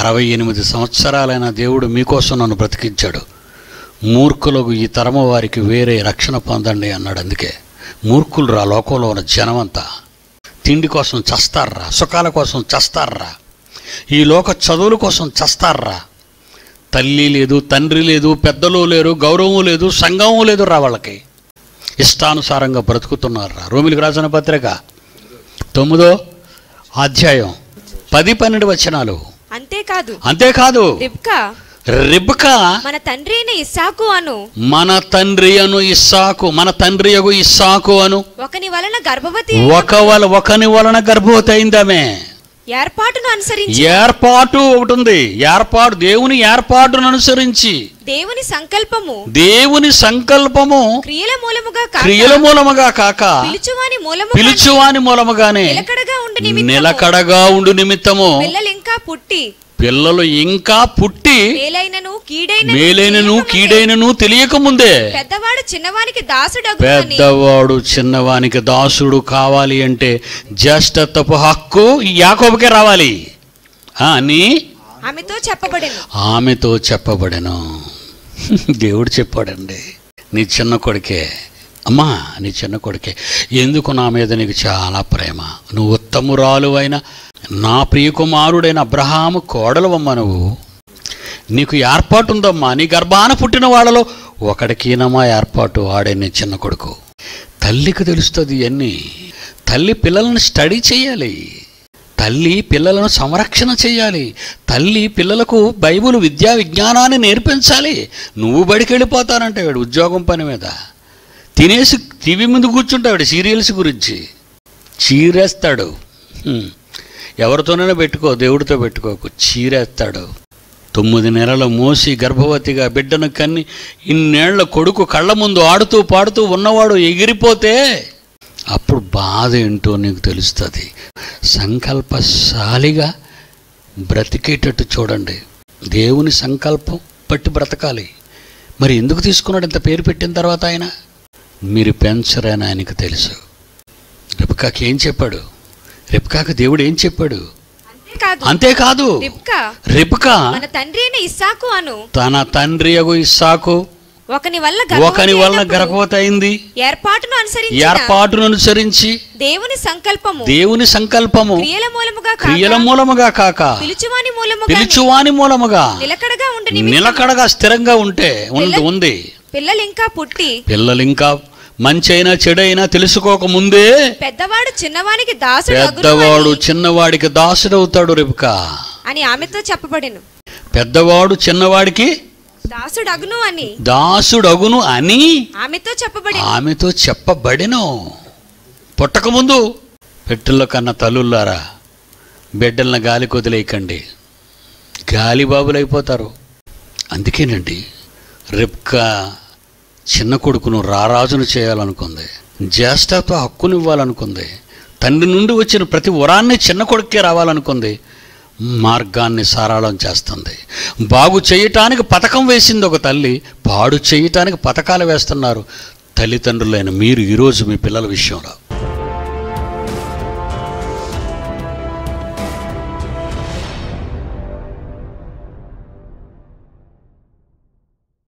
అరవై ఎనిమిది సంవత్సరాలైన దేవుడు మీకోసం నన్ను బ్రతికించాడు మూర్ఖులకు ఈ తరము వారికి వేరే రక్షణ పొందండి అన్నాడు అందుకే మూర్ఖులు రా లోకంలో ఉన్న జనమంతా తిండి కోసం చస్తారా సుఖాల కోసం చస్తారా ఈ లోక చదువుల కోసం చస్తారా తల్లి లేదు తండ్రి లేదు పెద్దలు లేరు గౌరవం లేదు సంఘం లేదు రా వాళ్ళకి ఇష్టానుసారంగా బ్రతుకుతున్నారు రా రోమిలికి రాసిన పత్రిక తొమ్మిదో అధ్యాయం పది పన్నెండు వచనాలు అంతేకాదు అంతేకాదు రిబ్కా రిబ్కా మన తండ్రి అయిన ఇస్సాకు అను మన తండ్రి అను ఇస్సాకు మన తండ్రి అగు ఇస్సాకు అను ఒకని వలన గర్భవతి ఒక వల ఒకని వలన గర్భవతి అయిందామే ఏర్పాటును అనుసరించి ఏర్పాటు ఒకటి ఉంది ఏర్పాటు దేవుని ఏర్పాటును అనుసరించి దేవుని సంకల్పము దేవుని సంకల్పము క్రియల మూలముగా కాక క్రియల మూలముగా కాక పిలుచువాని మూలము పిలుచువాని మూలముగానే నిలకడగా ఉండు నిమిత్తము నిలకడగా ఉండు నిమిత్తము పిల్లలు ఇంకా పుట్టి పిల్లలు ఇంకా పుట్టి మేలైనను కీడైనను మేలైనను తెలియకముందే కీడైనను తెలియకముందే పెద్దవాడు చిన్నవానికి దాసుడగు అని పెద్దవాడు చిన్నవానికి దాసుడు కావాలి అంటే జ్యేష్ఠత్వపు హక్కు ఈ యాకోబుకే రావాలి ఆ, అని ఆమెతో చెప్పబడెను ఆమెతో చెప్పబడెను దేవుడు చెప్పాడండి నీ చిన్న కొడుకే అమ్మా నీ చిన్న కొడుకే ఎందుకు నా మీద నీకు చాలా ప్రేమ నువ్వు ఉత్తమురాలు అయిన నా ప్రియకుమారుడైన అబ్రహాము కోడలవమ్మ నువ్వు నీకు ఏర్పాటు ఉందమ్మా నీ గర్భాన పుట్టిన వాళ్ళలో ఒకడికినమా ఏర్పాటు ఆడే నీ చిన్న కొడుకు తల్లికి తెలుస్తుంది ఇవన్నీ తల్లి పిల్లల్ని స్టడీ చేయాలి తల్లి పిల్లలను సంరక్షణ చేయాలి తల్లి పిల్లలకు బైబిల్ విద్యా విజ్ఞానాన్ని నేర్పించాలి నువ్వు బడికి వెళ్ళిపోతానంటే వాడు ఉద్యోగం పని మీద తినేసి టీవీ ముందు కూర్చుంటాడు సీరియల్స్ గురించి చీరేస్తాడు హ్మ్. ఎవరితోనైనా పెట్టుకో దేవుడితో పెట్టుకోకు చీరేస్తాడు తొమ్మిది నెలల మోసి గర్భవతిగా బిడ్డను కన్ని ఇన్నేళ్ల కొడుకు కళ్ళ ముందు ఆడుతూ పాడుతూ ఉన్నవాడు ఎగిరిపోతే అప్పుడు బాధ ఏంటో నీకు తెలుస్తుంది సంకల్పశాలిగా బ్రతికేటట్టు చూడండి దేవుని సంకల్పం పట్టి బ్రతకాలి మరి ఎందుకు తీసుకున్నాడు ఇంత పేరు పెట్టిన తర్వాత ఆయన మీరు పెంచరని ఆయనకు తెలుసు రెప్కాకి ఏం చెప్పాడు రెప్కాకి దేవుడు ఏం చెప్పాడు అంతేకాదు అంతేకాదు రిబ్కా రిప్కా మన తండ్రి అయిన ఇస్సాకు అను తన తండ్రి అగు ఇస్సాకు ఒకని వల్ల ఒకని వలన అయినప్పుడు గర్భవతి అయింది ఏర్పాటును అనుసరించి ఏర్పాటును అనుసరించి దేవుని సంకల్పము దేవుని సంకల్పము క్రియల మూలముగా కాక క్రియల మూలముగా కాక పిలుచువాని మూలముగా పిలుచువాని మూలముగా నిలకడగా ఉండు నిమిత్తము నిలకడగా స్థిరంగా ఉంటే ఉంది ఉంది పిల్లలు ఇంకా పుట్టి పిల్లలు ఇంకా మంచైనా చెడైనా తెలుసుకోక ముందే పెద్దవాడు చిన్నవానికి దాసుడు పెద్దవాడు చిన్నవాడికి దాసుడవుతాడు రిబ్కా అని ఆమెతో చెప్పబడెను పెద్దవాడు చిన్నవాడికి దాసుడు అగును అని దాసుడగును అని ఆమెతో చెప్పబడెను ఆమెతో చెప్పబడెను పుట్టకముందు పెట్టెల్లో కన్న తల్లుల్లారా బిడ్డలను గాలి కొదిలేయకండి గాలి బాబులు అయిపోతారు అందుకేనండి రిబ్కా చిన్న కొడుకును రారాజును చేయాలనుకుంది జ్యేష్ఠత్వ హక్కునివ్వాలనుకుంది తండ్రి నుండి వచ్చిన ప్రతి వరాన్ని చిన్న కొడుకే రావాలనుకుంది మార్గాన్ని సరళం చేస్తుంది బాగు చేయటానికి పథకం వేసింది ఒక తల్లి పాడు చేయటానికి పథకాలు వేస్తున్నారు తల్లిదండ్రులైన మీరు ఈరోజు మీ పిల్లల విషయంలో